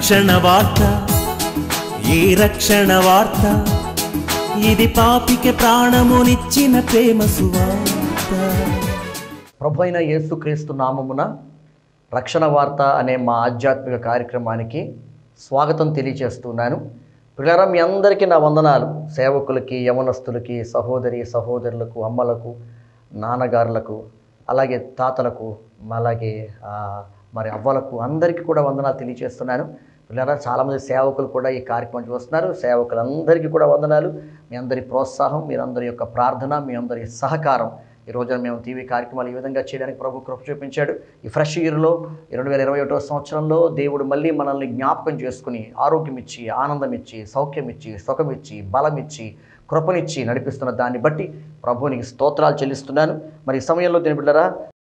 రక్షణ వార్త ఈ రక్షణ వార్త ఇది పాపికి ప్రాణమునిచ్చిన ప్రేమ సువార్త ప్రభు అయిన యేసుక్రీస్తు నామమున రక్షణ వార్త అనే మా ఆధ్యాత్మిక కార్యక్రమానికి స్వాగతం తెలియజేస్తున్నాను పిల్లరా మీ అందరికీ నా వందనాలు సేవకులకి యవనస్తులకి సహోదరి సహోదరులకు అమ్మలకు నాన్నగారులకు అలాగే తాతలకు అలాగే ఆ, మరి అవ్వలకు అందరికీ కూడా వందనాలు తెలియజేస్తున్నాను పిల్లరా చాలామంది సేవకులు కూడా ఈ కార్యక్రమం చూస్తున్నారు సేవకులందరికీ కూడా వందనాలు మీ అందరి ప్రోత్సాహం మీరందరి యొక్క ప్రార్థన మీ అందరి సహకారం ఈ రోజున మేము టీవీ కార్యక్రమాలు ఈ విధంగా చేయడానికి ప్రభు కృప చూపించాడు ఈ ఫ్రెష్ ఇయర్లో రెండు వేల ఇరవై ఒకటో సంవత్సరంలో దేవుడు మళ్ళీ మనల్ని జ్ఞాపకం చేసుకుని ఆరోగ్యం ఇచ్చి ఆనందం ఇచ్చి సౌఖ్యం ఇచ్చి సుఖం ఇచ్చి బలం ఇచ్చి కృపనిచ్చి నడిపిస్తున్న దాన్ని బట్టి ప్రభువునికి స్తోత్రాలు చెల్లిస్తున్నాను మరి ఈ సమయంలో దీని బిడ్డరా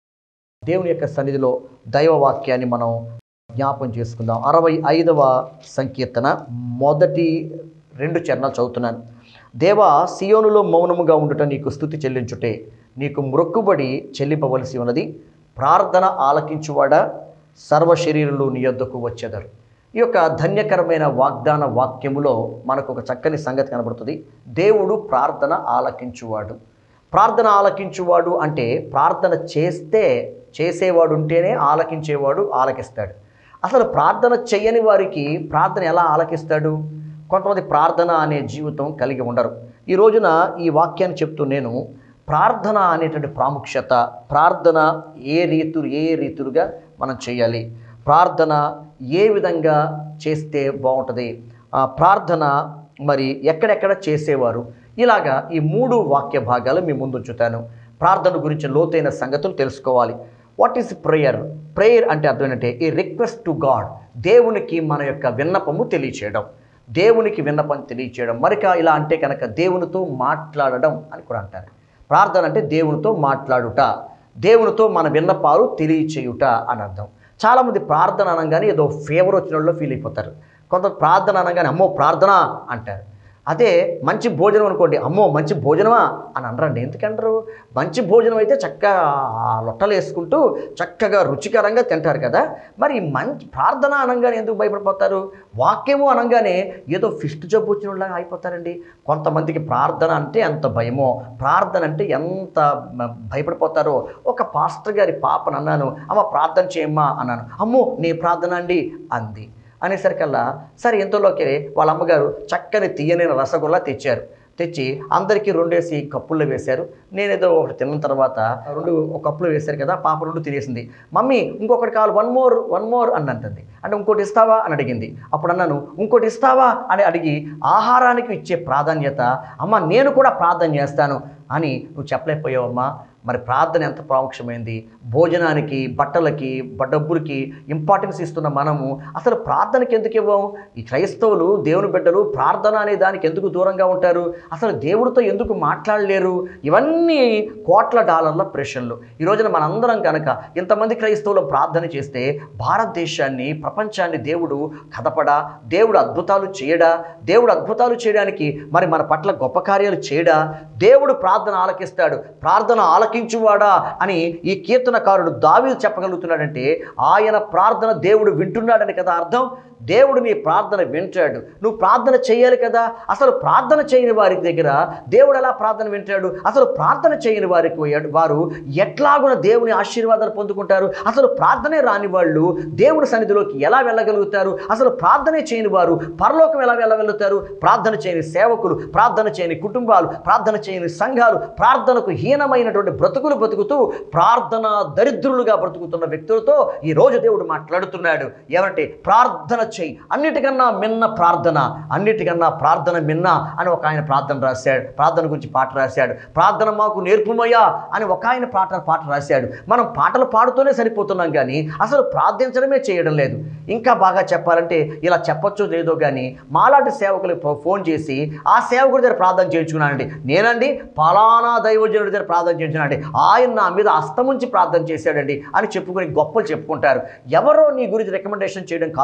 దేవుని యొక్క సన్నిధిలో దైవ వాక్యాన్ని మనం జ్ఞాపం చేసుకుందాం అరవై ఐదవ సంకీర్తన మొదటి రెండు చరణాలు చదువుతున్నాను దేవా సియోనులో మౌనముగా ఉండుట నీకు స్థుతి చెల్లించుటే నీకు మొక్కుబడి చెల్లింపవలసి ఉన్నది ప్రార్థన ఆలకించువాడా సర్వశరీరులు నీ యొద్దకు వచ్చేదరు ఈ యొక్క ధన్యకరమైన వాగ్దాన వాక్యములో మనకు ఒక చక్కని సంగతి కనబడుతుంది దేవుడు ప్రార్థన ఆలకించువాడు ప్రార్థన ఆలకించువాడు అంటే ప్రార్థన చేస్తే చేసేవాడు ఉంటేనే ఆలకించేవాడు ఆలకిస్తాడు అసలు ప్రార్థన చేయని వారికి ప్రార్థన ఎలా ఆలకిస్తాడు కొంతమంది ప్రార్థన అనే జీవితం కలిగి ఉండరు ఈ రోజున ఈ వాక్యాన్ని చెప్తూ నేను ప్రార్థన అనేటువంటి ప్రాముఖ్యత ప్రార్థన ఏ రీతులు ఏ రీతులుగా మనం చేయాలి ప్రార్థన ఏ విధంగా చేస్తే బాగుంటుంది ఆ ప్రార్థన మరి ఎక్కడెక్కడ చేసేవారు ఇలాగా ఈ మూడు వాక్య భాగాలు మీ ముందు ఉంచుతాను ప్రార్థన గురించి లోతైన సంగతులు తెలుసుకోవాలి వాట్ ఈస్ ప్రేయర్ ప్రేయర్ అంటే అర్థం ఏంటంటే ఈ రిక్వెస్ట్ టు గాడ్ దేవునికి మన యొక్క విన్నపము తెలియచేయడం దేవునికి విన్నపం తెలియచేయడం మరిక ఇలా అంటే కనుక దేవునితో మాట్లాడడం అని కూడా అంటారు ప్రార్థన అంటే దేవునితో మాట్లాడుట దేవునితో మన విన్నపాలు తెలియచేయుట అని అర్థం చాలామంది ప్రార్థన అనగానే ఏదో ఫేవర్ వచ్చిన వాళ్ళు ఫీల్ అయిపోతారు కొంత ప్రార్థన అనగానే అమ్మో ప్రార్థన అంటారు అదే మంచి భోజనం అనుకోండి అమ్మో మంచి భోజనమా అని అనరండి ఎందుకంటారు మంచి భోజనం అయితే చక్కగా ఆ లొట్టలు వేసుకుంటూ చక్కగా రుచికరంగా తింటారు కదా మరి మంచి ప్రార్థన అనగానే ఎందుకు భయపడిపోతారు వాక్యము అనగానే ఏదో ఫిస్ట్ జబ్బు వచ్చిన వాళ్ళగా అయిపోతారండి కొంతమందికి ప్రార్థన అంటే ఎంత భయమో ప్రార్థన అంటే ఎంత మ- భయపడిపోతారో ఒక పాస్టర్ గారి పాపను అన్నాను అమ్మ ప్రార్థన చేయమ్మా అన్నాను అమ్మో నీ ప్రార్థన అండి అంది అనేసరికల్లా సరే ఇంతలోకి వాళ్ళ అమ్మగారు చక్కని తీయనైన రసగుల్లా తెచ్చారు తెచ్చి అందరికీ రెండేసి కప్పుల్లో వేశారు నేనేదో ఒకటి తిన్న తర్వాత రెండు ఒక కప్పులో వేశారు కదా పాప రెండు తినేసింది మమ్మీ ఇంకొకటి కావాలి వన్ మోర్ వన్ మోర్ అని అంటుంది అంటే ఇంకోటి ఇస్తావా అని అడిగింది అప్పుడు అన్నాను ఇంకోటి ఇస్తావా అని అడిగి ఆహారానికి ఇచ్చే ప్రాధాన్యత అమ్మ నేను కూడా ప్రార్థన చేస్తాను అని నువ్వు చెప్పలేకపోయావమ్మా మరి ప్రార్థన ఎంత ప్రాముఖ్యమైంది భోజనానికి బట్టలకి బ- డబ్బులకి ఇంపార్టెన్స్ ఇస్తున్న మనము అసలు ప్రార్థనకి ఎందుకు ఇవ్వం ఈ క్రైస్తవులు దేవుని బిడ్డలు ప్రార్థన అనే దానికి ఎందుకు దూరంగా ఉంటారు అసలు దేవుడితో ఎందుకు మాట్లాడలేరు ఇవన్నీ కోట్ల డాలర్ల ప్రశ్నలు ఈ రోజున మనందరం కనుక ఇంతమంది క్రైస్తవులు ప్రార్థన చేస్తే భారతదేశాన్ని ప్రపంచాన్ని దేవుడు కదపడా దేవుడు అద్భుతాలు చేయడా దేవుడు అద్భుతాలు చేయడానికి మరి మన పట్ల గొప్ప కార్యాలు చేయడా దేవుడు ప్రార్థన ఆలకిస్తాడు ప్రార్థన ఆలకించువాడా అని ఈ కీర్తనకారుడు దావీదు చెప్పగలుగుతున్నాడంటే ఆయన ప్రార్థన దేవుడు వింటున్నాడని కదా అర్థం దేవుడు నీ ప్రార్థన వింటాడు నువ్వు ప్రార్థన చేయాలి కదా అసలు ప్రార్థన చేయని వారి దగ్గర దేవుడు ఎలా ప్రార్థన వింటాడు అసలు ప్రార్థన చేయని వారికి వారు ఎట్లాగున దేవుని ఆశీర్వాదాలు పొందుకుంటారు అసలు ప్రార్థనే రాని వాళ్ళు దేవుని సన్నిధిలోకి ఎలా వెళ్ళగలుగుతారు అసలు ప్రార్థనే చేయని వారు పరలోకం ఎలా వెళ్ళగలుగుతారు ప్రార్థన చేయని సేవకులు ప్రార్థన చేయని కుటుంబాలు ప్రార్థన చేయని సంఘాలు ప్రార్థనకు హీనమైనటువంటి బ్రతుకులు బ్రతుకుతూ ప్రార్థన దరిద్రులుగా బ్రతుకుతున్న వ్యక్తులతో ఈ రోజు దేవుడు మాట్లాడుతున్నాడు ఏమంటే ప్రార్థన చెయ్యి అన్నిటికన్నా మిన్న ప్రార్థన అన్నిటికన్నా ప్రార్థన మిన్న అని ఒక ఆయన ప్రార్థన రాశాడు ప్రార్థన గురించి పాట రాశాడు ప్రార్థన మాకు నేర్పుమయ్యా అని ఒక ఆయన పాట పాట రాశాడు మనం పాటలు పాడుతూనే సరిపోతున్నాం కానీ అసలు ప్రార్థించడమే చేయడం లేదు ఇంకా బాగా చెప్పాలంటే ఇలా చెప్పొచ్చో లేదో కానీ మాలాంటి సేవకులకు ఫో- ఫోన్ చేసి ఆ సేవకుడి దగ్గర ప్రార్థన చేయించుకున్నానండి నేనండి ఫలానా దైవజనుడి దగ్గర ప్రార్థన చేయించున్నానండి ఆయన నా మీద అస్తముంచి ప్రార్థన చేశాడండి అని చెప్పుకొని గొప్పలు చెప్పుకుంటారు ఎవరో నీ గురించి రికమెండేషన్ చేయడం కాదు కానీ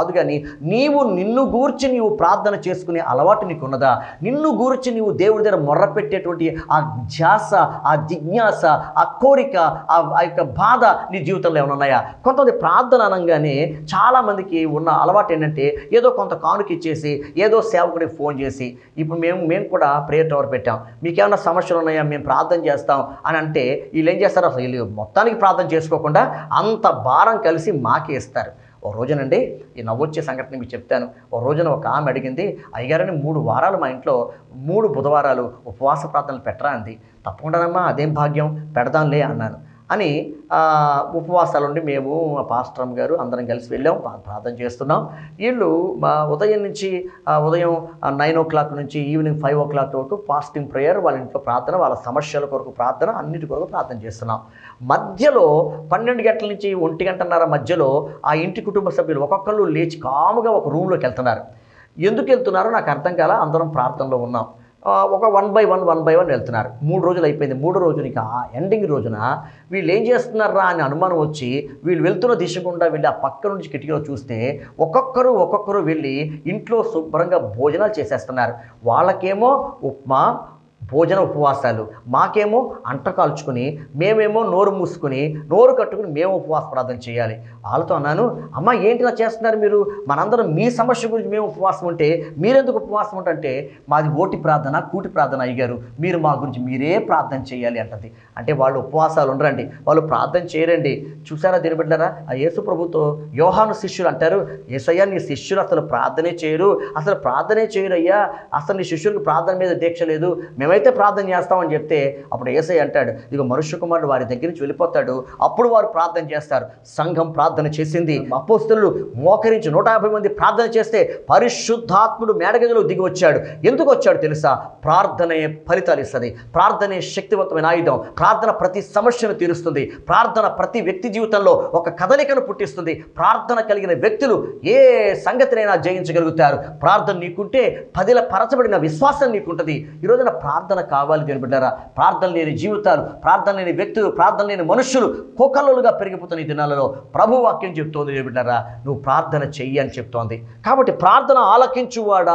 నీవు నిన్ను గూర్చి నీవు ప్రార్థన చేసుకునే అలవాటు నీకు ఉన్నదా నిన్ను గూర్చి నీవు దేవుడి దగ్గర మొర్ర పెట్టేటువంటి ఆ ధ్యాస ఆ జిజ్ఞాస ఆ కోరిక ఆ ఆ యొక్క బాధ నీ జీవితంలో ఏమైనా ఉన్నాయా కొంతమంది ప్రార్థన అనగానే చాలామందికి ఉన్న అలవాటు ఏంటంటే ఏదో కొంత కానుక ఇచ్చేసి ఏదో సేవకుడికి ఫోన్ చేసి ఇప్పుడు మేము మేము కూడా ప్రేయర్ టవర్ పెట్టాం మీకేమైనా సమస్యలు ఉన్నాయా మేము ప్రార్థన చేస్తాం అని అంటే వీళ్ళు ఏం చేస్తారు అసలు వీళ్ళు మొత్తానికి ప్రార్థన చేసుకోకుండా అంత భారం కలిసి మాకే ఇస్తారు ఓ రోజునండి ఈ నవ్వొచ్చే సంఘటన మీకు చెప్తాను ఓ రోజున ఒక ఆమె అడిగింది అయ్యగారని మూడు వారాలు మా ఇంట్లో మూడు బుధవారాలు ఉపవాస ప్రార్థనలు పెట్టరా అంది తప్పకుండానమ్మా అదేం భాగ్యం పెడదాంలే అన్నాను అని ఆ, ఉపవాసాలు ఉండి మేము ఆ పాస్టరమ్ గారు అందరం కలిసి వెళ్ళాం ప్రా- ప్రార్థన చేస్తున్నాం వీళ్ళు మా ఉదయం నుంచి ఆ, ఉదయం నైన్ ఓ క్లాక్ నుంచి ఈవినింగ్ ఫైవ్ ఓ క్లాక్ వరకు ఫాస్టింగ్ ప్రేయర్ వాళ్ళ ఇంట్లో ప్రార్థన వాళ్ళ సమస్యల కొరకు ప్రార్థన అన్నిటి కొరకు ప్రార్థన చేస్తున్నాం మధ్యలో పన్నెండు గంటల నుంచి ఒంటి గంటన్నర మధ్యలో ఆ ఇంటి కుటుంబ సభ్యులు ఒక్కొక్కళ్ళు లేచి కాముగా ఒక రూమ్లోకి వెళ్తున్నారు ఎందుకు వెళ్తున్నారో నాకు అర్థం కాల అందరం ప్రార్థనలో ఉన్నాం ఆ, ఒక one by one one by one వెళ్తున్నారు మూడు రోజులు అయిపోయింది మూడు రోజునికి ఆ ఎండింగ్ రోజున వీళ్ళు ఏం చేస్తున్నారా అని అనుమానం వచ్చి వీళ్ళు వెళ్తున్న దిశ గుండా వెళ్ళి ఆ పక్క నుంచి కిటికీలో చూస్తే ఒక్కొక్కరు ఒక్కొక్కరు వెళ్ళి ఇంట్లో శుభ్రంగా భోజనాలు చేసేస్తున్నారు వాళ్ళకేమో ఉప్మా భోజన ఉపవాసాలు మాకేమో అంట కాల్చుకుని మేమేమో నోరు మూసుకుని నోరు కట్టుకుని మేము ఉపవాస ప్రార్థన చేయాలి వాళ్ళతో అన్నాను అమ్మ ఏంటి ఇలా చేస్తున్నారు మీరు మనందరం మీ సమస్య గురించి మేము ఉపవాసం ఉంటే మీరెందుకు ఉపవాసం ఉంటే మాది ఓటి ప్రార్థన కూటి ప్రార్థన అయ్యారు మీరు మా గురించి మీరే ప్రార్థన చేయాలి అంటది అంటే వాళ్ళు ఉపవాసాలు ఉండరండి వాళ్ళు ప్రార్థన చేయరండి చూసారా దీని బిడ్డారా ఆ యేసు ప్రభుతో యోహాను శిష్యులు అంటారు ఏసయ్యా నీ శిష్యులు అసలు ప్రార్థనే చేయరు అసలు ప్రార్థనే చేయరయ్యా అసలు నీ శిష్యులకు ప్రార్థన మీద దీక్ష లేదు మేమైతే ప్రార్థన చేస్తామని చెప్తే అప్పుడు ఏసై అంటాడు ఇక మనుష్య కుమారుడు వారి దగ్గర నుంచి వెళ్ళిపోతాడు అప్పుడు వారు ప్రార్థన చేస్తారు సంఘం ప్రార్థన చేసింది అపోస్తులు మోకరించి నూట యాభై మంది ప్రార్థన చేస్తే పరిశుద్ధాత్ముడు మేడగదిలో దిగి వచ్చాడు ఎందుకు వచ్చాడు తెలుసా ప్రార్థనే ఫలితాలు ఇస్తుంది ప్రార్థనే శక్తివంతమైన ఆయుధం ప్రార్థన ప్రతి సమస్యను తీరుస్తుంది ప్రార్థన ప్రతి వ్యక్తి జీవితంలో ఒక కదలికను పుట్టిస్తుంది ప్రార్థన కలిగిన వ్యక్తులు ఏ సంగతినైనా జయించగలుగుతారు ప్రార్థన నీకుంటే పదిల పరచబడిన విశ్వాసం నీకుంటుంది ఈ రోజున ప్రార్థన కావాలి దేని బిడ్డారా ప్రార్థన లేని జీవితాలు ప్రార్థన లేని వ్యక్తులు ప్రార్థన లేని మనుషులు కోకల్లుగా పెరిగిపోతున్న ఈ దినాలలో ప్రభు వాక్యం చెప్తోంది దేని బిడ్డారా నువ్వు ప్రార్థన చెయ్యి అని చెప్తోంది కాబట్టి ప్రార్థన ఆలకించువాడా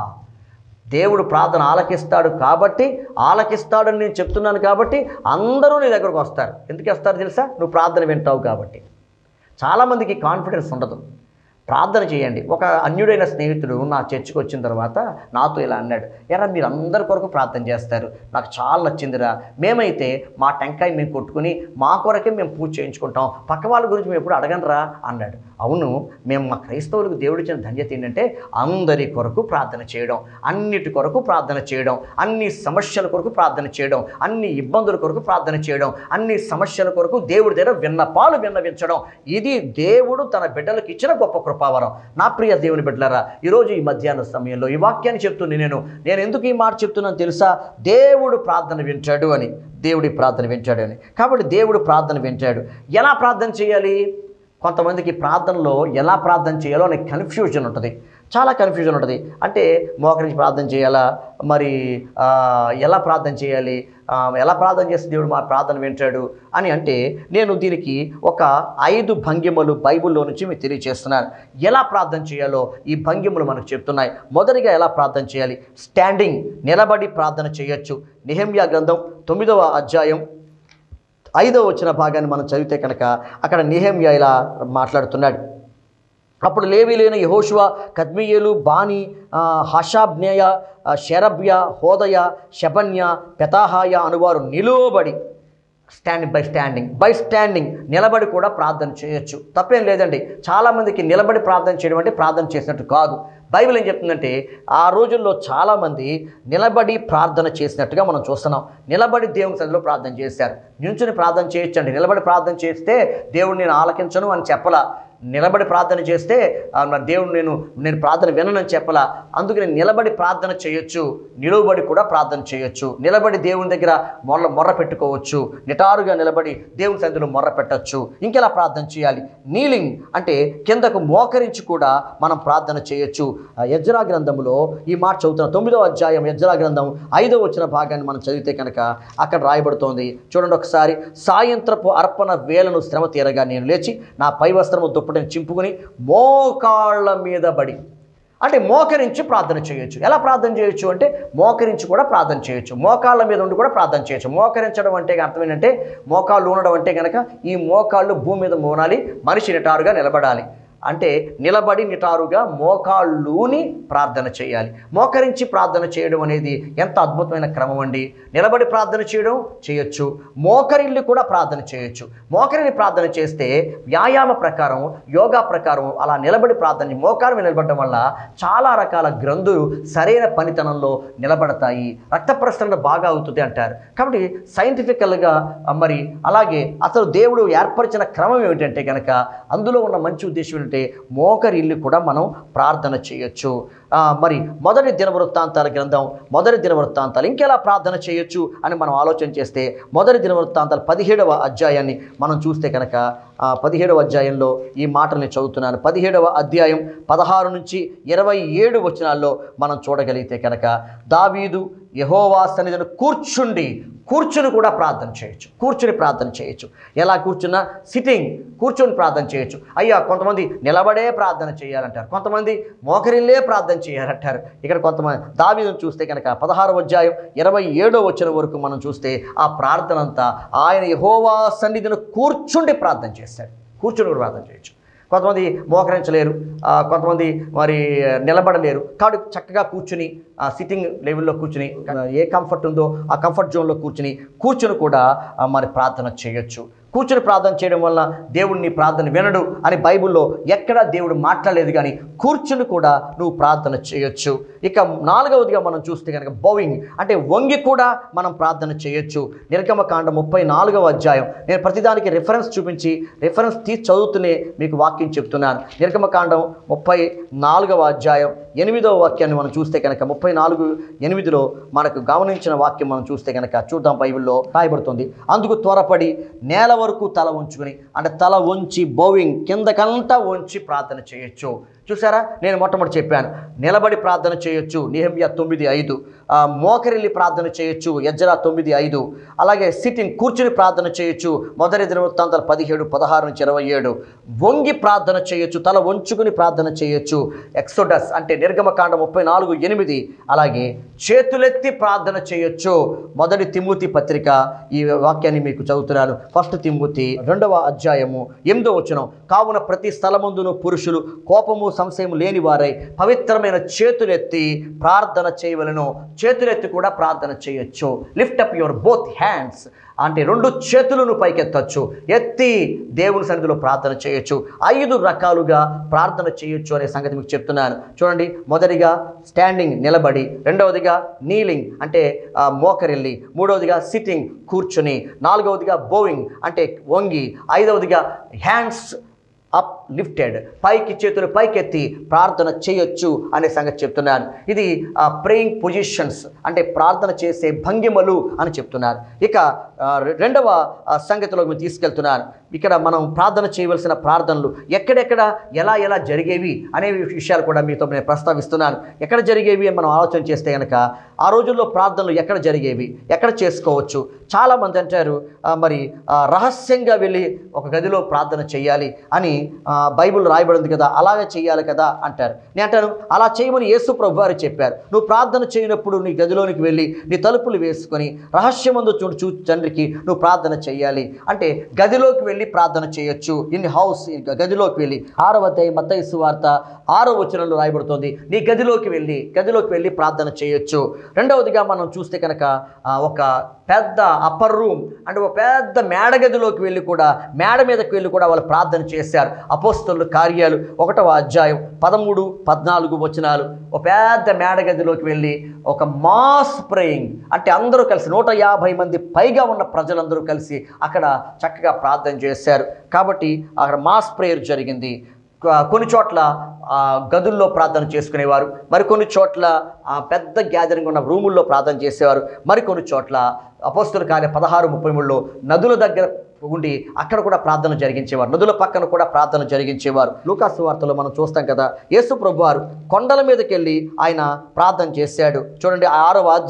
దేవుడు ప్రార్థన ఆలకిస్తాడు కాబట్టి ఆలకిస్తాడని నేను చెప్తున్నాను కాబట్టి అందరూ నీ దగ్గరకు వస్తారు ఎందుకు వస్తారు తెలుసా నువ్వు ప్రార్థన వింటావు కాబట్టి చాలామందికి కాన్ఫిడెన్స్ ఉండదు ప్రార్థన చేయండి ఒక అన్యుడైన స్నేహితుడు నా చర్చికి వచ్చిన తర్వాత నాతో ఇలా అన్నాడు ఎరా మీరు అందరి కొరకు ప్రార్థన చేస్తారు నాకు చాలా నచ్చిందిరా మేమైతే మా టెంకాయ మేము కొట్టుకుని మా కొరకే మేము పూజ చేయించుకుంటాం పక్క వాళ్ళ గురించి మేము ఎప్పుడు అడగనరా అన్నాడు అవును మేము మా క్రైస్తవులకు దేవుడు ఇచ్చిన ధన్యత ఏంటంటే అందరి కొరకు ప్రార్థన చేయడం అన్నిటి కొరకు ప్రార్థన చేయడం అన్ని సమస్యల కొరకు ప్రార్థన చేయడం అన్ని ఇబ్బందుల కొరకు ప్రార్థన చేయడం అన్ని సమస్యల కొరకు దేవుడి దగ్గర విన్నపాలు విన్నవించడం ఇది దేవుడు తన బిడ్డలకు ఇచ్చిన గొప్ప కృపావరం నా ప్రియ దేవుని బిడ్డలారా ఈరోజు ఈ మధ్యాహ్న సమయంలో ఈ వాక్యాన్ని చెప్తుంది నేను నేను ఎందుకు ఈ మాట చెప్తున్నాను తెలుసా దేవుడు ప్రార్థన వింటాడు అని దేవుడి ప్రార్థన వింటాడు అని కాబట్టి దేవుడు ప్రార్థన వింటాడు ఎలా ప్రార్థన చేయాలి కొంతమందికి ప్రార్థనలో ఎలా ప్రార్థన చేయాలో అనే కన్ఫ్యూజన్ ఉంటుంది చాలా కన్ఫ్యూజన్ ఉంటుంది అంటే మోకరించి ప్రార్థన చేయాలా మరి ఆ, ఎలా ప్రార్థన చేయాలి ఆ, ఎలా ప్రార్థన చేస్తే దేవుడు మా ప్రార్థన వింటాడు అని అంటే నేను దీనికి ఒక ఐదు భంగిమలు బైబిల్లో నుంచి మీకు తెలియజేస్తున్నాను ఎలా ప్రార్థన చేయాలో ఈ భంగిమలు మనకు చెప్తున్నాయి మొదటిగా ఎలా ప్రార్థన చేయాలి స్టాండింగ్ నిలబడి ప్రార్థన చేయొచ్చు నిహమ్యా గ్రంథం తొమ్మిదవ అధ్యాయం ఐదవ వచ్చిన భాగాన్ని మనం చదివితే కనుక అక్కడ నిహమ్యా ఇలా మాట్లాడుతున్నాడు అప్పుడు లేవీలైన యహోషువ కద్మీయేలు బాని ఆ, హషాబ్నేయ ఆ, షెరబ్య హోదయ శబన్య పెతాహాయ అనువారు నిలువబడి standing by standing by standing నిలబడి కూడా ప్రార్థన చేయొచ్చు తప్పేం లేదండి చాలామందికి నిలబడి ప్రార్థన చేయడం అంటే ప్రార్థన చేసినట్టు కాదు బైబిల్ ఏం చెప్తుందంటే ఆ రోజుల్లో చాలామంది నిలబడి ప్రార్థన చేసినట్టుగా మనం చూస్తున్నాం నిలబడి దేవుని సన్నిధిలో ప్రార్థన చేశారు నించుని ప్రార్థన చేయొచ్చండి నిలబడి ప్రార్థన చేస్తే దేవుడు నేను ఆలకించను అని చెప్పలా నిలబడి ప్రార్థన చేస్తే ఆ, మరి దేవుడు నేను నేను ప్రార్థన విననని చెప్పలా అందుకు నేను నిలబడి ప్రార్థన చేయొచ్చు నిలువబడి కూడా ప్రార్థన చేయొచ్చు నిలబడి దేవుని దగ్గర మొర్ర మొర్ర పెట్టుకోవచ్చు నిటారుగా నిలబడి దేవుని సన్నిధిలో మొర్ర పెట్టచ్చు ఇంకెలా ప్రార్థన చేయాలి నీలింగ్ అంటే కిందకు మోకరించి కూడా మనం ప్రార్థన చేయొచ్చు ఆ, యజ్రా గ్రంథంలో ఈ మాట చదువుతున్న తొమ్మిదో అధ్యాయం యజ్రా గ్రంథం ఐదో వచ్చిన భాగాన్ని మనం చదివితే కనుక అక్కడ రాయబడుతోంది చూడండి ఒకసారి సాయంత్రపు అర్పణ వేలను శ్రమ తీరగా నేను లేచి నా పై వస్త్రము దుప్పటి దుప్పటిని చింపుకొని మోకాళ్ళ మీద బడి అంటే మోకరించి ప్రార్థన చేయొచ్చు ఎలా ప్రార్థన చేయొచ్చు అంటే మోకరించి కూడా ప్రార్థన చేయొచ్చు మోకాళ్ళ మీద ఉండి కూడా ప్రార్థన చేయొచ్చు మోకరించడం అంటే అర్థం ఏంటంటే మోకాళ్ళు ఊనడం అంటే కనుక ఈ మోకాళ్ళు భూమి మీద మోనాలి మనిషి నిటారుగా నిలబడాలి అంటే నిలబడి నిటారుగా మోకాళ్ళూని ప్రార్థన చేయాలి మోకరించి ప్రార్థన చేయడం అనేది ఎంత అద్భుతమైన క్రమం అండి నిలబడి ప్రార్థన చేయడం చేయొచ్చు మోకరిల్లి కూడా ప్రార్థన చేయొచ్చు మోకరిని ప్రార్థన చేస్తే వ్యాయామ ప్రకారం యోగా ప్రకారం అలా నిలబడి ప్రార్థన మోకారం మీద నిలబడడం వల్ల చాలా రకాల గ్రంథులు సరైన పనితనంలో నిలబడతాయి రక్త ప్రసరణ బాగా అవుతుంది అంటారు కాబట్టి సైంటిఫికల్గా మరి అలాగే అసలు దేవుడు ఏర్పరిచిన క్రమం ఏమిటంటే కనుక అందులో ఉన్న మంచి ఉద్దేశం ఏంటంటే మోకరిల్లి కూడా మనం ప్రార్థన చేయొచ్చు ఆ, మరి మొదటి దినవృత్తాంతాల గ్రంథం మొదటి దినవృత్తాంతాలు ఇంకెలా ప్రార్థన చేయొచ్చు అని మనం ఆలోచన చేస్తే మొదటి దినవృత్తాంతాలు పదిహేడవ అధ్యాయాన్ని మనం చూస్తే కనుక ఆ, పదిహేడవ అధ్యాయంలో ఈ మాటల్ని చదువుతున్నాను పదిహేడవ అధ్యాయం పదహారు నుంచి ఇరవై ఏడు వచనాల్లో మనం చూడగలిగితే కనుక దావీదు యహోవా సన్నిధిని కూర్చుండి కూర్చుని కూడా ప్రార్థన చేయొచ్చు కూర్చుని ప్రార్థన చేయొచ్చు ఎలా కూర్చున్నా సిట్టింగ్ కూర్చొని ప్రార్థన చేయొచ్చు అయ్యా కొంతమంది నిలబడే ప్రార్థన చేయాలంటారు కొంతమంది మోకరిల్లే ప్రార్థన చేయాలంటారు ఇక్కడ కొంతమంది దావీదును చూస్తే కనుక పదహారు అధ్యాయం ఇరవై ఏడో వచ్చిన వరకు మనం చూస్తే ఆ ప్రార్థన అంతా ఆయన యహోవా సన్నిధిని కూర్చుండి ప్రార్థన చేశాడు కూర్చుని కూడా ప్రార్థన చేయొచ్చు కొంతమంది మోకరించలేరు ఆ, కొంతమంది మరి నిలబడలేరు కాబట్టి చక్కగా కూర్చుని ఆ సిట్టింగ్ లెవెల్లో కూర్చుని ఆ, ఏ కంఫర్ట్ ఉందో ఆ కంఫర్ట్ జోన్లో కూర్చుని కూర్చుని కూడా ఆ, మరి ప్రార్థన చేయొచ్చు కూర్చుని ప్రార్థన చేయడం వల్ల దేవుడు నీ ప్రార్థన వినడు అని బైబిల్లో ఎక్కడా దేవుడు మాట్లాడలేదు కానీ కూర్చుని కూడా నువ్వు ప్రార్థన చేయొచ్చు ఇక నాలుగవదిగా మనం చూస్తే కనుక బౌయింగ్ అంటే వంగి కూడా మనం ప్రార్థన చేయొచ్చు నిర్గమకాండ ముప్పై నాలుగవ అధ్యాయం నేను ప్రతిదానికి రిఫరెన్స్ చూపించి రిఫరెన్స్ తీసి చదువుతూనే మీకు వాక్యం చెప్తున్నాను నిర్గమకాండం ముప్పై నాలుగవ అధ్యాయం ఎనిమిదవ వాక్యాన్ని మనం చూస్తే కనుక ముప్పై నాలుగు ఎనిమిదిలో మనకు గమనించిన వాక్యం మనం చూస్తే కనుక చూద్దాం బైబిల్లో రాయబడుతుంది అందుకు త్వరపడి నేల వరకు తల ఉంచుకుని అంటే తల ఉంచి బౌవింగ్ కిందకంతా ఉంచి ప్రార్థన చేయొచ్చు చూసారా నేను మొట్టమొదటి చెప్పాను నిలబడి ప్రార్థన చేయొచ్చు నిహమ్య తొమ్మిది ఐదు ఆ, మోకరిల్లి ప్రార్థన చేయొచ్చు యజ్రా తొమ్మిది ఐదు అలాగే సిట్టింగ్ కూర్చుని ప్రార్థన చేయొచ్చు మొదటి దినవృత్తాంతాలు పదిహేడు పదహారు నుంచి ఇరవై ఏడు వంగి ప్రార్థన చేయొచ్చు తల వంచుకుని ప్రార్థన చేయొచ్చు ఎక్సోడస్ అంటే నిర్గమకాండ ముప్పై నాలుగు ఎనిమిది అలాగే చేతులెత్తి ప్రార్థన చేయొచ్చు మొదటి తిమ్మూతి పత్రిక ఈ వాక్యాన్ని మీకు చదువుతున్నాను ఫస్ట్ తిమ్మూతి రెండవ అధ్యాయము ఎనిమిదో వచనం కావున ప్రతి స్థలమందును పురుషులు కోపము సంశయము లేని వారై పవిత్రమైన చేతులెత్తి ప్రార్థన చేయవలను చేతులెత్తి కూడా ప్రార్థన చేయొచ్చు lift up your both hands అంటే రెండు చేతులను పైకెత్తచ్చు ఎత్తి దేవుని సన్నిధిలో ప్రార్థన చేయొచ్చు ఐదు రకాలుగా ప్రార్థన చేయొచ్చు అనే సంగతి మీకు చెప్తున్నాను చూడండి మొదటిగా స్టాండింగ్ నిలబడి రెండవదిగా నీలింగ్ అంటే ఆ, మోకరిల్లి మూడవదిగా సిట్టింగ్ కూర్చుని నాలుగవదిగా బోయింగ్ అంటే వంగి ఐదవదిగా హ్యాండ్స్ అప్ లిఫ్టెడ్ పైకి చేతులు పైకెత్తి ప్రార్థన చేయొచ్చు అనే సంగతి చెప్తున్నాను ఇది ప్రేయింగ్ పొజిషన్స్ అంటే ప్రార్థన చేసే భంగిమలు అని చెప్తున్నారు ఇక ఆ, రె- రెండవ ఆ, సంగతిలోకి మేము తీసుకెళ్తున్నాను ఇక్కడ మనం ప్రార్థన చేయవలసిన ప్రార్థనలు ఎక్కడెక్కడ ఎలా ఎలా జరిగేవి అనే విషయాలు కూడా మీతో నేను ప్రస్తావిస్తున్నాను ఎక్కడ జరిగేవి అని మనం ఆలోచన చేస్తే కనుక ఆ రోజుల్లో ప్రార్థనలు ఎక్కడ జరిగేవి ఎక్కడ చేసుకోవచ్చు చాలామంది అంటారు ఆ, మరి ఆ, రహస్యంగా వెళ్ళి ఒక గదిలో ప్రార్థన చేయాలి అని ఆ, బైబిల్ రాయబడింది కదా అలాగే చేయాలి కదా అంటారు నేను అంటాను అలా చేయమని యేసు ప్రభు వారు చెప్పారు నువ్వు ప్రార్థన చేయనప్పుడు నీ గదిలోనికి వెళ్ళి నీ తలుపులు వేసుకొని రహస్యమందు చూడు చూ తండ్రికి నువ్వు ప్రార్థన చేయాలి అంటే గదిలోకి వెళ్ళి ప్రార్థన చేయొచ్చు ఇన్ హౌస్ గదిలోకి వెళ్ళి ఆరవ అధ్యాయం మత్తయి సువార్త ఆరో వచనంలో రాయబడుతోంది నీ గదిలోకి వెళ్ళి గదిలోకి వెళ్ళి ప్రార్థన చేయొచ్చు రెండవదిగా మనం చూస్తే కనుక ఆ, ఒక పెద్ద అప్పర్ రూమ్ అంటే ఒక పెద్ద మేడ గదిలోకి వెళ్ళి కూడా మేడ మీదకి వెళ్ళి కూడా వాళ్ళు ప్రార్థన చేశారు అపోస్తుల కార్యాలు ఒకటవ అధ్యాయం పదమూడు పద్నాలుగు వచనాలు ఒక పెద్ద మేడ గదిలోకి వెళ్ళి ఒక మాస్ ప్రేయింగ్ అంటే అందరూ కలిసి నూట యాభై మంది పైగా ఉన్న ప్రజలందరూ కలిసి అక్కడ చక్కగా ప్రార్థన చేశారు కాబట్టి అక్కడ మాస్ ప్రేయర్ జరిగింది కొ- కొన్ని చోట్ల ఆ, గదుల్లో ప్రార్థన చేసుకునేవారు మరికొన్ని చోట్ల ఆ, పెద్ద గ్యాదరింగ్ ఉన్న రూముల్లో ప్రార్థన చేసేవారు మరికొన్ని చోట్ల అపోస్తుల కార్య పదహారు ముప్పై మూడులో నదుల దగ్గర ఉండి అక్కడ కూడా ప్రార్థన జరిగించేవారు నదుల పక్కన కూడా ప్రార్థన జరిగించేవారు లూకాసు వార్తలో మనం చూస్తాం కదా యేసు ప్రభు వారు కొండల మీదకి వెళ్ళి ఆయన ప్రార్థన చేశాడు చూడండి ఆ ఆరవ అధ్యాయం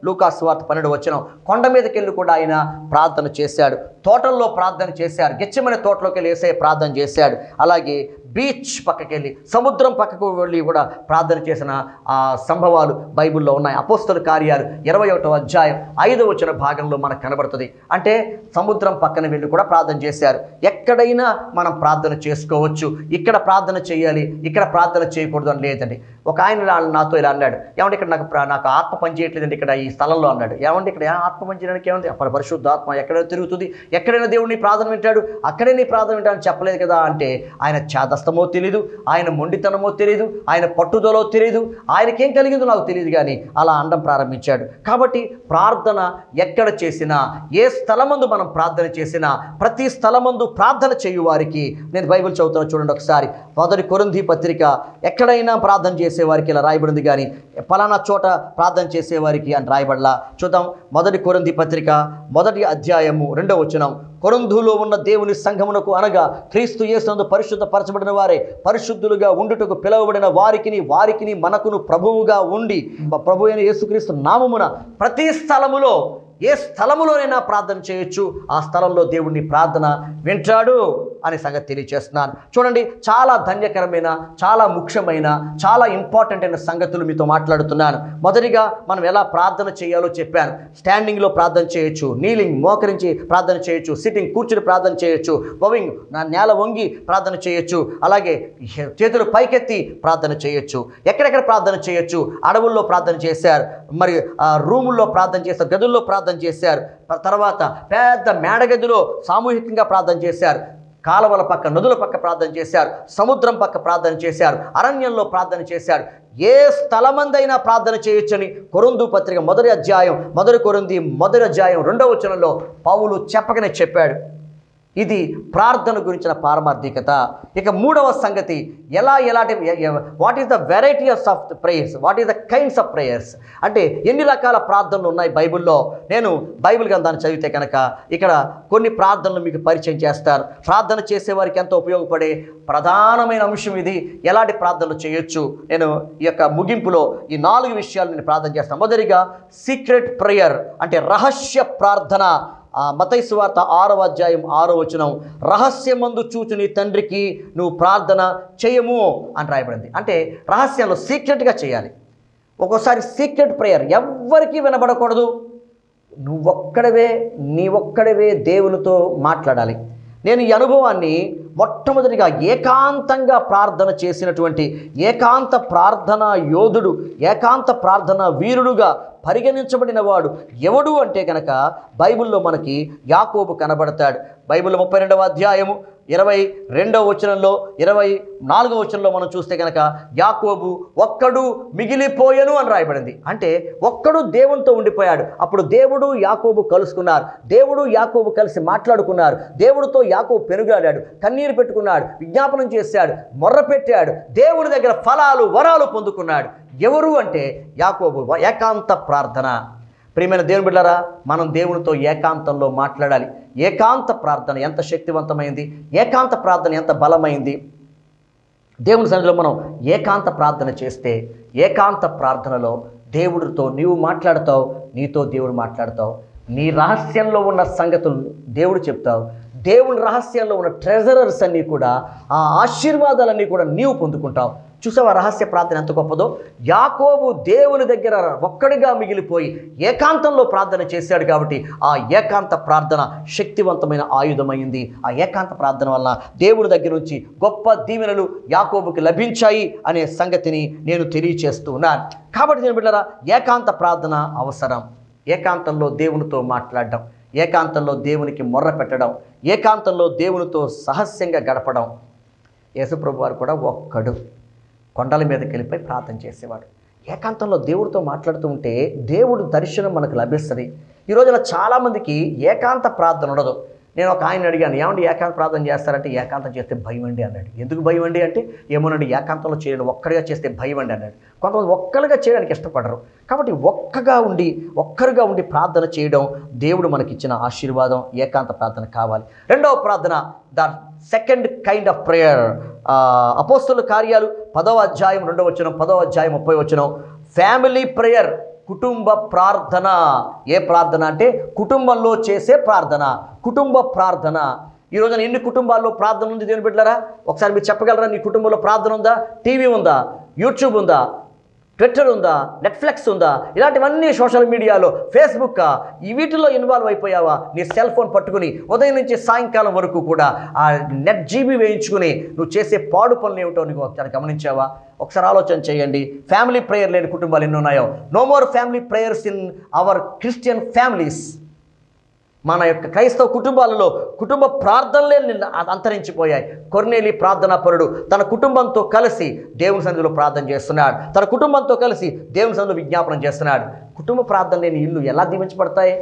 లూకాస్ వార్త పన్నెండు వచ్చిన కొండ మీదకి వెళ్ళి కూడా ఆయన ప్రార్థన చేశాడు తోటల్లో ప్రార్థన చేశాడు గెచ్చమని తోటలోకి వెళ్ళి వేసే ప్రార్థన చేశాడు అలాగే బీచ్ పక్కకి వెళ్ళి సముద్రం పక్కకు వెళ్ళి కూడా ప్రార్థన చేసిన ఆ సంభవాలు బైబిల్లో ఉన్నాయి అపోస్తల కార్యాలు ఇరవై ఒకటో అధ్యాయం ఐదో వచ్చిన భాగంలో మనకు కనబడుతుంది అంటే సముద్రం పక్కన వెళ్ళి కూడా ప్రార్థన చేశారు ఎక్కడైనా మనం ప్రార్థన చేసుకోవచ్చు ఇక్కడ ప్రార్థన చేయాలి ఇక్కడ ప్రార్థన చేయకూడదు అని లేదండి ఒక ఆయన ఇలా నాతో ఇలా అన్నాడు ఏమంటే ఇక్కడ నాకు ప్రా- నాకు ఆత్మ పని చేయట్లేదండి ఇక్కడ ఈ స్థలంలో అన్నాడు ఏమంటే ఇక్కడ ఏ ఆత్మ పని చేయడానికి ఏముంది అప్పుడు పరిశుద్ధ ఆత్మ ఎక్కడైనా తిరుగుతుంది ఎక్కడైనా దేవుడిని ప్రార్థన వింటాడు అక్కడే నీ ప్రార్థన వింటాడని చెప్పలేదు కదా అంటే ఆయన చాదస్తమో తెలీదు ఆయన మొండితనమో తెలియదు ఆయన పట్టుదలో తెలియదు ఆయనకేం కలిగిందో నాకు తెలియదు కానీ అలా అండం ప్రారంభించాడు కాబట్టి ప్రార్థన ఎక్కడ చేసినా ఏ స్థలమందు మనం ప్రార్థన చేసినా ప్రతి స్థలమందు ప్రార్థన చేయు వారికి నేను బైబిల్ చదువుతాను చూడండి ఒకసారి మొదటి కొరింథీ పత్రిక ఎక్కడైనా ప్రార్థన చేసేవారికి ఇలా రాయబడింది కానీ పలానా చోట ప్రార్థన చేసేవారికి అని రాయబడలా చూద్దాం మొదటి కొరింథీ పత్రిక మొదటి అధ్యాయము రెండవ వచనం కొరంధులో ఉన్న దేవుని సంఘమునకు అనగా క్రీస్తు యేసునందు పరిశుద్ధపరచబడిన వారే పరిశుద్ధులుగా ఉండుటకు పిలువబడిన వారికిని వారికిని మనకును ప్రభువుగా ఉండి ప్రభు అయిన యేసుక్రీస్తు నామమున ప్రతి స్థలములో ఏ స్థలములోనైనా ప్రార్థన చేయొచ్చు ఆ స్థలంలో దేవుడిని ప్రార్థన వింటాడు అనే సంగతి తెలియజేస్తున్నాను చూడండి చాలా ధన్యకరమైన చాలా ముఖ్యమైన చాలా ఇంపార్టెంట్ అయిన సంగతులు మీతో మాట్లాడుతున్నాను మొదటిగా మనం ఎలా ప్రార్థన చేయాలో చెప్పాను స్టాండింగ్లో ప్రార్థన చేయొచ్చు నీలింగ్ మోకరించి ప్రార్థన చేయొచ్చు సిట్టింగ్ కూర్చుని ప్రార్థన చేయొచ్చు బవింగ్ నా నేల వంగి ప్రార్థన చేయొచ్చు అలాగే చేతులు పైకెత్తి ప్రార్థన చేయొచ్చు ఎక్కడెక్కడ ప్రార్థన చేయొచ్చు అడవుల్లో ప్రార్థన చేశారు మరి ఆ రూముల్లో ప్రార్థన చేశారు గదుల్లో ప్రార్థన చేశారు తర్వాత పెద్ద మేడగదిలో సామూహికంగా ప్రార్థన చేశారు కాలవల పక్క నదుల పక్క ప్రార్థన చేశారు సముద్రం పక్క ప్రార్థన చేశారు అరణ్యంలో ప్రార్థన చేశారు ఏ స్థలమందైనా ప్రార్థన చేయొచ్చని కొరందు పత్రిక మొదటి అధ్యాయం మొదటి కొరింది మొదటి అధ్యాయం రెండవ వచనంలో పౌలు చెప్పకనే చెప్పాడు ఇది ప్రార్థన గురించిన పారమార్థికత ఇక మూడవ సంగతి ఎలా ఎలాంటి what is the varieties of the prayers what is the kinds of prayers అంటే ఎన్ని రకాల ప్రార్థనలు ఉన్నాయి బైబిల్లో నేను బైబిల్ గ్రంథాన్ని చదివితే కనుక ఇక్కడ కొన్ని ప్రార్థనలు మీకు పరిచయం చేస్తారు ప్రార్థన చేసేవారికి ఎంతో ఉపయోగపడే ప్రధానమైన అంశం ఇది ఎలాంటి ప్రార్థనలు చేయొచ్చు నేను ఈ యొక్క ముగింపులో ఈ నాలుగు విషయాలు నేను ప్రార్థన చేస్తాను మొదటిగా సీక్రెట్ ప్రేయర్ అంటే రహస్య ప్రార్థన ఆ మతైసు వార్త ఆరవ అధ్యాయం ఆరో వచనం రహస్యమందు చూచు నీ తండ్రికి నువ్వు ప్రార్థన చేయము అని రాయబడింది అంటే రహస్యంలో సీక్రెట్గా చేయాలి ఒక్కోసారి సీక్రెట్ ప్రేయర్ ఎవ్వరికీ వినబడకూడదు నువ్వొక్కడవే నీ ఒక్కడవే దేవునితో మాట్లాడాలి నేను ఈ అనుభవాన్ని మొట్టమొదటిగా ఏకాంతంగా ప్రార్థన చేసినటువంటి ఏకాంత ప్రార్థన యోధుడు ఏకాంత ప్రార్థన వీరుడుగా పరిగణించబడిన వాడు ఎవడు అంటే కనుక బైబిల్లో మనకి యాకోబు కనబడతాడు బైబిల్ ముప్పై రెండవ అధ్యాయము ఇరవై రెండవ వచనంలో ఇరవై నాలుగవ వచనంలో మనం చూస్తే కనుక యాకోబు ఒక్కడు మిగిలిపోయెను అని రాయబడింది అంటే ఒక్కడు దేవునితో ఉండిపోయాడు అప్పుడు దేవుడు యాకోబు కలుసుకున్నారు దేవుడు యాకోబు కలిసి మాట్లాడుకున్నారు దేవుడితో యాకోబు పెనుగాడాడు కన్నీరు పెట్టుకున్నాడు విజ్ఞాపనం చేశాడు మొర్ర పెట్టాడు దేవుడి దగ్గర ఫలాలు వరాలు పొందుకున్నాడు ఎవరు అంటే యాకోబు ఏకాంత ప్రార్థన ప్రియమైన దేవుని బిడ్డారా మనం దేవునితో ఏకాంతంలో మాట్లాడాలి ఏకాంత ప్రార్థన ఎంత శక్తివంతమైంది ఏకాంత ప్రార్థన ఎంత బలమైంది దేవుని సన్నిధిలో మనం ఏకాంత ప్రార్థన చేస్తే ఏకాంత ప్రార్థనలో దేవుడితో నీవు మాట్లాడతావు నీతో దేవుడు మాట్లాడతావు నీ రహస్యంలో ఉన్న సంగతులు దేవుడు చెప్తావు దేవుని రహస్యంలో ఉన్న ట్రెజరర్స్ అన్నీ కూడా ఆ ఆశీర్వాదాలన్నీ కూడా నీవు పొందుకుంటావు చూసావా రహస్య ప్రార్థన ఎంత గొప్పదో యాకోబు దేవుని దగ్గర ఒక్కడిగా మిగిలిపోయి ఏకాంతంలో ప్రార్థన చేశాడు కాబట్టి ఆ ఏకాంత ప్రార్థన శక్తివంతమైన ఆయుధమైంది ఆ ఏకాంత ప్రార్థన వలన దేవుని దగ్గర నుంచి గొప్ప దీవెనలు యాకోబుకి లభించాయి అనే సంగతిని నేను తెలియచేస్తూ ఉన్నాను కాబట్టి నేను బిడ్డరా ఏకాంత ప్రార్థన అవసరం ఏకాంతంలో దేవునితో మాట్లాడడం ఏకాంతంలో దేవునికి మొర్ర పెట్టడం ఏకాంతంలో దేవునితో సహస్యంగా గడపడం యేసుప్రభు వారు కూడా ఒక్కడు కొండల మీదకి వెళ్ళిపోయి ప్రార్థన చేసేవాడు ఏకాంతంలో దేవుడితో మాట్లాడుతూ ఉంటే దేవుడు దర్శనం మనకు లభిస్తుంది ఈ రోజున చాలామందికి ఏకాంత ప్రార్థన ఉండదు నేను ఒక ఆయన అడిగాను ఏమండి ఏకాంత ప్రార్థన చేస్తారంటే ఏకాంతం చేస్తే భయం అండి అన్నాడు ఎందుకు భయం అండి అంటే ఏమోనండి ఏకాంతంలో చేయడం ఒక్కడిగా చేస్తే భయం అండి అన్నాడు కొంతమంది ఒక్కరిగా చేయడానికి ఇష్టపడరు కాబట్టి ఒక్కగా ఉండి ఒక్కరుగా ఉండి ప్రార్థన చేయడం దేవుడు మనకిచ్చిన ఆశీర్వాదం ఏకాంత ప్రార్థన కావాలి రెండవ ప్రార్థన the second kind of prayer అపోస్తుల కార్యాలు పదవ అధ్యాయం రెండవ వచనం పదవ అధ్యాయం ముప్పై వచనం ఫ్యామిలీ ప్రేయర్ కుటుంబ ప్రార్థన ఏ ప్రార్థన అంటే కుటుంబంలో చేసే ప్రార్థన కుటుంబ ప్రార్థన ఈ రోజున ఎన్ని కుటుంబాల్లో ప్రార్థన ఉంది దేవుని బిడ్డలారా ఒకసారి మీరు చెప్పగలరా నీ కుటుంబంలో ప్రార్థన ఉందా టీవీ ఉందా యూట్యూబ్ ఉందా ట్విట్టర్ ఉందా నెట్ఫ్లిక్స్ ఉందా ఇలాంటివన్నీ సోషల్ మీడియాలో ఫేస్బుక్ ఈ వీటిలో ఇన్వాల్వ్ అయిపోయావా నీ సెల్ ఫోన్ పట్టుకుని ఉదయం నుంచి సాయంకాలం వరకు కూడా ఆ నెట్ జీబీ వేయించుకుని నువ్వు చేసే పాడు పనులు ఏమిటో నీకు ఒకసారి గమనించావా ఒకసారి ఆలోచన చేయండి ఫ్యామిలీ ప్రేయర్ లేని కుటుంబాలు ఎన్ని ఉన్నాయో no more family prayers in our Christian families మన యొక్క క్రైస్తవ కుటుంబాలలో కుటుంబ ప్రార్థనలే నిన్న అంతరించిపోయాయి కొర్నేలి ప్రార్థనా పరుడు తన కుటుంబంతో కలిసి దేవుని సన్నిధిలో ప్రార్థన చేస్తున్నాడు తన కుటుంబంతో కలిసి దేవుని సన్నిధిలో విజ్ఞాపనం చేస్తున్నాడు కుటుంబ ప్రార్థన లేని ఇల్లు ఎలా దీవించబడతాయి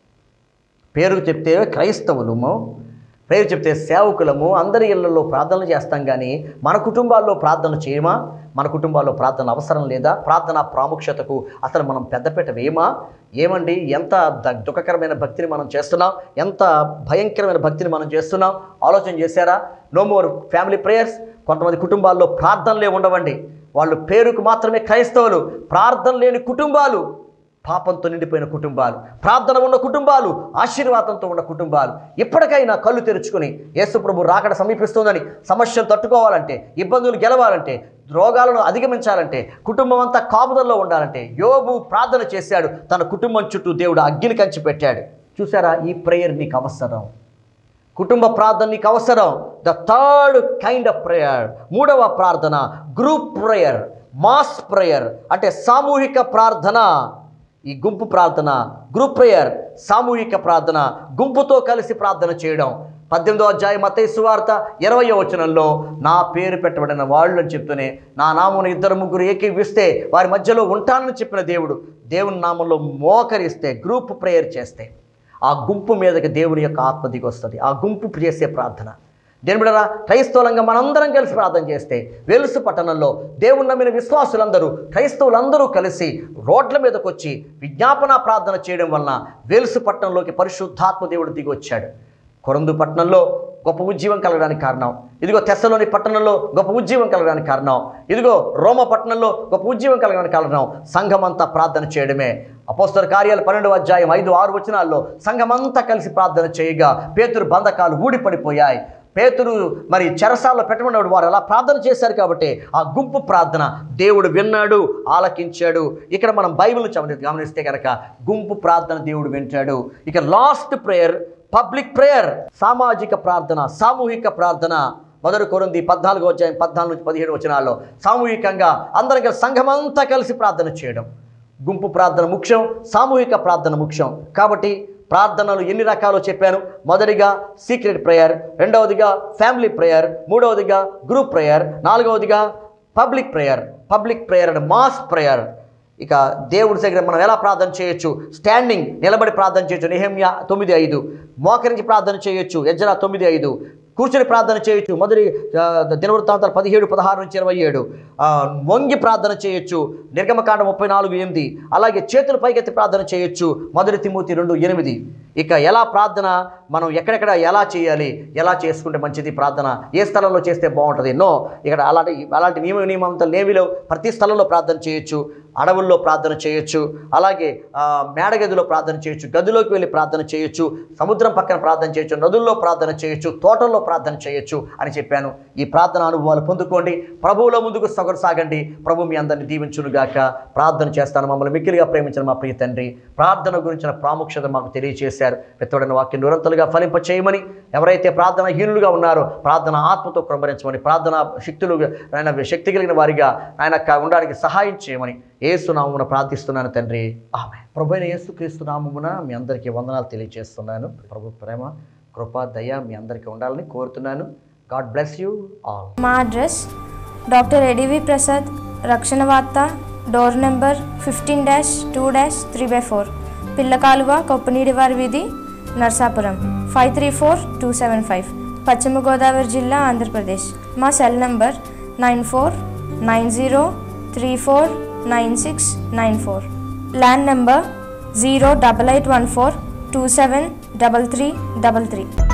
పేరుకు చెప్తే క్రైస్తవులము పేరు చెప్తే సేవకులము అందరి ఇళ్లలో ప్రార్థనలు చేస్తాం కానీ మన కుటుంబాల్లో ప్రార్థన చేయమా మన కుటుంబాల్లో ప్రార్థన అవసరం లేదా ప్రార్థన ప్రాముఖ్యతకు అసలు మనం పెద్దపీట వేయమా ఏమండి ఎంత ద- దుఃఖకరమైన భక్తిని మనం చేస్తున్నాం ఎంత భయంకరమైన భక్తిని మనం చేస్తున్నాం ఆలోచన చేశారా నో మోర్ ఫ్యామిలీ ప్రేయర్స్ కొంతమంది కుటుంబాల్లో ప్రార్థనలే ఉండవండి వాళ్ళు పేరుకు మాత్రమే క్రైస్తవులు ప్రార్థన లేని కుటుంబాలు పాపంతో నిండిపోయిన కుటుంబాలు ప్రార్థన ఉన్న కుటుంబాలు ఆశీర్వాదంతో ఉన్న కుటుంబాలు ఇప్పటికైనా కళ్ళు తెరుచుకుని యేసుప్రభు రాకడ సమీపిస్తుందని సమస్యలు తట్టుకోవాలంటే ఇబ్బందులు గెలవాలంటే రోగాలను అధిగమించాలంటే కుటుంబం అంతా కాపుదల్లో ఉండాలంటే యోబు ప్రార్థన చేశాడు తన కుటుంబం చుట్టూ దేవుడు అగ్ని కంచి పెట్టాడు చూసారా ఈ ప్రేయర్ నీకు అవసరం కుటుంబ ప్రార్థన నీకు అవసరం the third kind of prayer మూడవ ప్రార్థన గ్రూప్ ప్రేయర్ మాస్ ప్రేయర్ అంటే సామూహిక ప్రార్థన ఈ గుంపు ప్రార్థన గ్రూప్ ప్రేయర్ సామూహిక ప్రార్థన గుంపుతో కలిసి ప్రార్థన చేయడం పద్దెనిమిదో అధ్యాయం మత్తయి సువార్త ఇరవయో వచనంలో నా పేరు పెట్టబడిన వాళ్ళు అని చెప్తూనే నా నామమును ఇద్దరు ముగ్గురు ఏకీవిస్తే వారి మధ్యలో ఉంటానని చెప్పిన దేవుడు దేవుని నామంలో మోకరిస్తే గ్రూప్ ప్రేయర్ చేస్తే ఆ గుంపు మీదకి దేవుని యొక్క ఆత్మ దిగి వస్తుంది ఆ గుంపు చేసే ప్రార్థన దేని బిడ్డరా క్రైస్తవులంగా మనందరం కలిసి ప్రార్థన చేస్తే వెలుసు పట్టణంలో దేవుని నమ్మిన విశ్వాసులందరూ క్రైస్తవులందరూ కలిసి రోడ్ల మీదకి వచ్చి విజ్ఞాపన ప్రార్థన చేయడం వలన వెలుసు పట్టణంలోకి పరిశుద్ధాత్మ దేవుడు దిగి వచ్చాడు కొరందు పట్టణంలో గొప్ప ఉజ్జీవం కలగడానికి కారణం ఇదిగో తెస్సలోని పట్టణంలో గొప్ప ఉజ్జీవం కలగడానికి కారణం ఇదిగో రోమ పట్టణంలో గొప్ప ఉజ్జీవం కలగడానికి కారణం సంఘమంతా ప్రార్థన చేయడమే అపోస్తల కార్యాలు పన్నెండు అధ్యాయం ఐదు ఆరు వచనాల్లో సంఘమంతా కలిసి ప్రార్థన చేయగా పేతురు బంధకాలు ఊడిపడిపోయాయి పేతురు మరి చెరసాల్లో పెట్టమన్నాడు వారు అలా ప్రార్థన చేశారు కాబట్టి ఆ గుంపు ప్రార్థన దేవుడు విన్నాడు ఆలకించాడు ఇక్కడ మనం బైబిల్ చమని గమనిస్తే కనుక గుంపు ప్రార్థన దేవుడు వింటాడు ఇక లాస్ట్ ప్రేయర్ పబ్లిక్ ప్రేయర్ సామాజిక ప్రార్థన సామూహిక ప్రార్థన మొదటి కొరింది పద్నాలుగో అధ్యాయం పద్నాలుగు నుంచి పదిహేడు వచనాల్లో సామూహికంగా అందరం కలిసి సంఘమంతా కలిసి ప్రార్థన చేయడం గుంపు ప్రార్థన ముఖ్యం సామూహిక ప్రార్థన ముఖ్యం కాబట్టి ప్రార్థనలు ఎన్ని రకాలో చెప్పాను మొదటిగా సీక్రెట్ ప్రేయర్ రెండవదిగా ఫ్యామిలీ ప్రేయర్ మూడవదిగా గ్రూప్ ప్రేయర్ నాలుగవదిగా public prayer public prayer and mass prayer ఇక దేవుడి దగ్గర మనం ఎలా ప్రార్థన చేయొచ్చు స్టాండింగ్ నిలబడి ప్రార్థన చేయొచ్చు నిహమ్య తొమ్మిది ఐదు మోకరించి ప్రార్థన చేయొచ్చు యజ్రా తొమ్మిది ఐదు కూర్చొని ప్రార్థన చేయొచ్చు మొదటి ఆ, దినవృత్తాంతాలు పదిహేడు పదహారు నుంచి ఇరవై ఏడు ఆ, వంగి ప్రార్థన చేయొచ్చు నిర్గమకాండ ముప్పై నాలుగు ఎనిమిది అలాగే చేతులు పైకెత్తి ప్రార్థన చేయొచ్చు మొదటి తిమూతి రెండు ఎనిమిది ఇక ఎలా ప్రార్థన మనం ఎక్కడెక్కడ ఎలా చేయాలి ఎలా చేసుకుంటే మంచిది ప్రార్థన ఏ స్థలంలో చేస్తే బాగుంటుంది నో ఇక్కడ అలాంటి అలాంటి నియమ నియమంతో నేవిలో ప్రతి స్థలంలో ప్రార్థన చేయొచ్చు అడవుల్లో ప్రార్థన చేయొచ్చు అలాగే ఆ, మేడగదిలో ప్రార్థన చేయొచ్చు గదిలోకి వెళ్ళి ప్రార్థన చేయొచ్చు సముద్రం పక్కన ప్రార్థన చేయొచ్చు నదుల్లో ప్రార్థన చేయొచ్చు తోటల్లో ప్రార్థన చేయొచ్చు అని చెప్పాను ఈ ప్రార్థన అనుభవాలు పొందుకోండి ప్రభువులో ముందుకు సాగండి ప్రభు మీ అందరిని దీవించునుగాక ప్రార్థన చేస్తాను మమ్మల్ని మిక్కిలిగా ప్రేమించిన మా ప్రియ తండ్రి ప్రార్థన గురించిన ప్రాముఖ్యత మాకు తెలియజేశారు పెత్తోడైన వాక్యం నిరంతలుగా ఫలింప చేయమని ఎవరైతే ప్రార్థన హీనులుగా ఉన్నారో ప్రార్థన ఆత్మతో క్రమరించమని ప్రార్థన శక్తులు ఆయన శక్తి కలిగిన వారిగా ఆయన క- ఉండడానికి సహాయం చేయమని ఏసునామమున ప్రార్థిస్తున్నాను తండ్రి ఆమె ప్రభు అయిన యేసుక్రీస్తు నామమున మీ అందరికీ వందనాలు తెలియజేస్తున్నాను ప్రభు ప్రేమ కృప దయ మీ అందరికీ ఉండాలని కోరుతున్నాను గాడ్ బ్లెస్ యూ ఆల్ మా అడ్రస్ డాక్టర్ ఎడివి ప్రసాద్ రక్షణ వార్త door number fifteen dash two dash three by four పిల్లకాలువ కొప్పనీడివారి వీధి Narsapuram five three four two seven five పశ్చిమ గోదావరి జిల్లా ఆంధ్రప్రదేశ్ మా cell number nine four nine zero three four nine six nine four land number zero double eight one four two seven double three double three